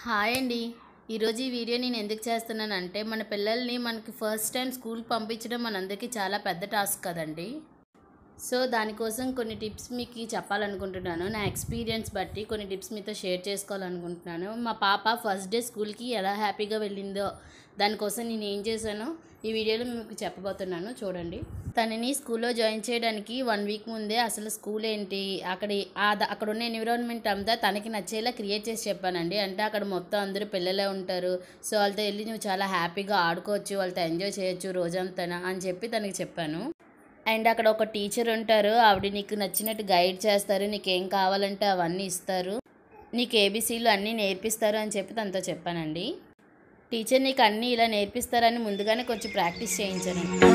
hi అండి ఈరోజు ఈ వీడియో నేను ఎందుకు చేస్తున్నానంటే మన పిల్లల్ని మనకి ఫస్ట్ టైం స్కూల్కి పంపించడం మనందరికీ చాలా పెద్ద టాస్క్ కదండి సో దానికోసం కొన్ని టిప్స్ మీకు చెప్పాలనుకుంటున్నాను నా ఎక్స్పీరియన్స్ బట్టి కొన్ని టిప్స్ మీతో షేర్ చేసుకోవాలనుకుంటున్నాను మా పాప ఫస్ట్ డే స్కూల్కి ఎలా హ్యాపీగా వెళ్ళిందో దానికోసం నేను ఏం చేశానో ఈ వీడియోలో మీకు చెప్పబోతున్నాను చూడండి తనని స్కూల్లో జాయిన్ చేయడానికి వన్ వీక్ ముందే అసలు స్కూల్ ఏంటి అక్కడ ఆ ద- అక్కడ ఉన్న ఎన్విరాన్మెంట్ అంతా తనకి నచ్చేలా క్రియేట్ చేసి చెప్పానండి అంటే అక్కడ మొత్తం అందరూ పిల్లలే ఉంటారు సో వాళ్ళతో వెళ్ళి నువ్వు చాలా హ్యాపీగా ఆడుకోవచ్చు వాళ్ళతో ఎంజాయ్ చేయొచ్చు రోజంతా అని చెప్పి తనకి చెప్పాను అండ్ అక్కడ ఒక టీచర్ ఉంటారు ఆవిడ నీకు నచ్చినట్టు గైడ్ చేస్తారు నీకు ఏం కావాలంటే అవన్నీ ఇస్తారు నీకు ఏబీసీలు అన్నీ నేర్పిస్తారు అని చెప్పి తనతో చెప్పానండి టీచర్ నీకు అన్నీ ఇలా నేర్పిస్తారని ముందుగానే కొంచెం ప్రాక్టీస్ చేయించానండి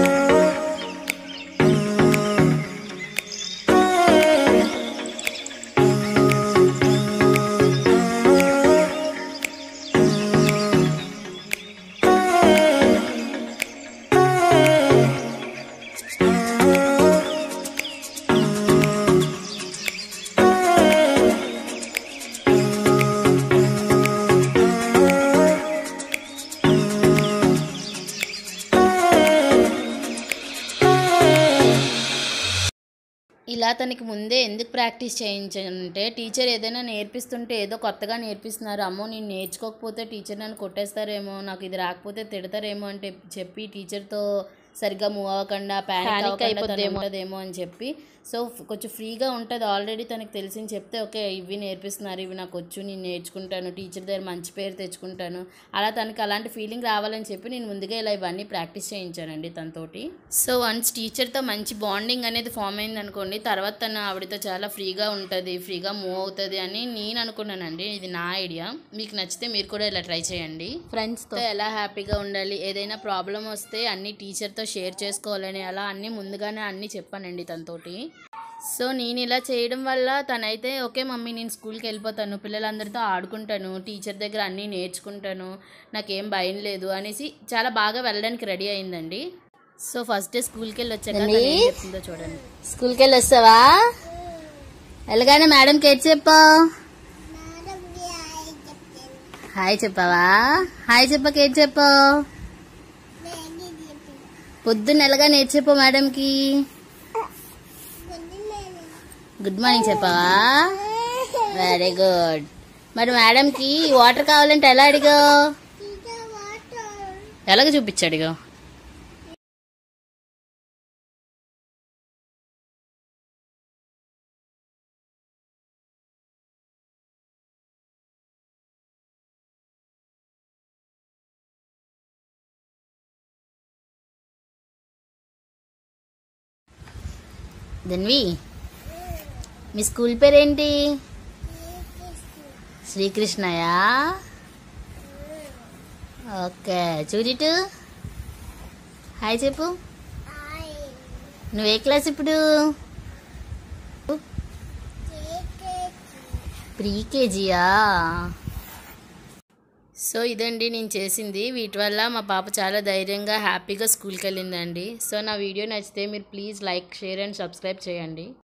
ఇలా తనకి ముందే ఎందుకు ప్రాక్టీస్ చేయించానంటే టీచర్ ఏదైనా నేర్పిస్తుంటే ఏదో కొత్తగా నేర్పిస్తున్నారు అమ్మో నేను నేర్చుకోకపోతే టీచర్ నన్ను కొట్టేస్తారేమో నాకు ఇది రాకపోతే తిడతారేమో అంటే చెప్పి టీచర్తో సరిగ్గా మూవ్ అవ్వకుండా ప్యానిక్ అయిపోద్దేమో అని చెప్పి సో కొంచెం ఫ్రీగా ఉంటుంది ఆల్రెడీ తనకి తెలిసింది చెప్తే ఓకే ఇవి నేర్పిస్తున్నారు ఇవి నాకు వచ్చు నేను నేర్చుకుంటాను టీచర్ దగ్గర మంచి పేరు తెచ్చుకుంటాను అలా తనకి అలాంటి ఫీలింగ్ రావాలని చెప్పి నేను ముందుగా ఇలా ఇవన్నీ ప్రాక్టీస్ చేయించానండి తనతోటి సో వన్స్ టీచర్తో మంచి బాండింగ్ అనేది ఫామ్ అయింది అనుకోండి తర్వాత తను ఆవిడతో చాలా ఫ్రీగా ఉంటుంది ఫ్రీగా మూవ్ అవుతుంది అని నేను అనుకున్నానండి ఇది నా ఐడియా మీకు నచ్చితే మీరు కూడా ఇలా ట్రై చేయండి ఫ్రెండ్స్తో ఎలా హ్యాపీగా ఉండాలి ఏదైనా ప్రాబ్లం వస్తే అన్ని టీచర్తో షేర్ చేసుకోవాలని అలా అన్నీ ముందుగానే అన్నీ చెప్పానండి తనతోటి సో నేను ఇలా చేయడం వల్ల తనైతే ఓకే మమ్మీ నేను స్కూల్కి వెళ్ళిపోతాను పిల్లలందరితో ఆడుకుంటాను టీచర్ దగ్గర అన్నీ నేర్చుకుంటాను నాకేం భయం లేదు అనేసి చాలా బాగా వెళ్ళడానికి రెడీ అయిందండి సో ఫస్ట్ డే స్కూల్కి వెళ్ళి వచ్చాక తను ఏం చెప్తుందో చూడండి స్కూల్కి వెళ్ళి వస్తావా వెళ్ళగానే మేడంకి ఏది చెప్పు హాయ్ చెప్పావా హాయ్ చెప్పక ఏది చెప్పు పొద్దున్న వెళ్ళగానే ఏది చెప్పు మేడంకి గుడ్ మార్నింగ్ చెప్పావా వెరీ గుడ్ మరి మేడంకి వాటర్ కావాలంటే ఎలా అడిగా ఎలాగ చూపించాడు ఇగో ధన్వి మీ స్కూల్ పేరేంటి శ్రీకృష్ణయా ఓకే చూడిటు హాయ్ చెప్పు నువ్వు ఏ క్లాస్ ఇప్పుడు ప్రీ కేజీయా సో ఇదండి నేను చేసింది వీటి వల్ల మా పాప చాలా ధైర్యంగా హ్యాపీగా స్కూల్కి వెళ్ళిందండి సో నా వీడియో నచ్చితే మీరు please like share and subscribe చేయండి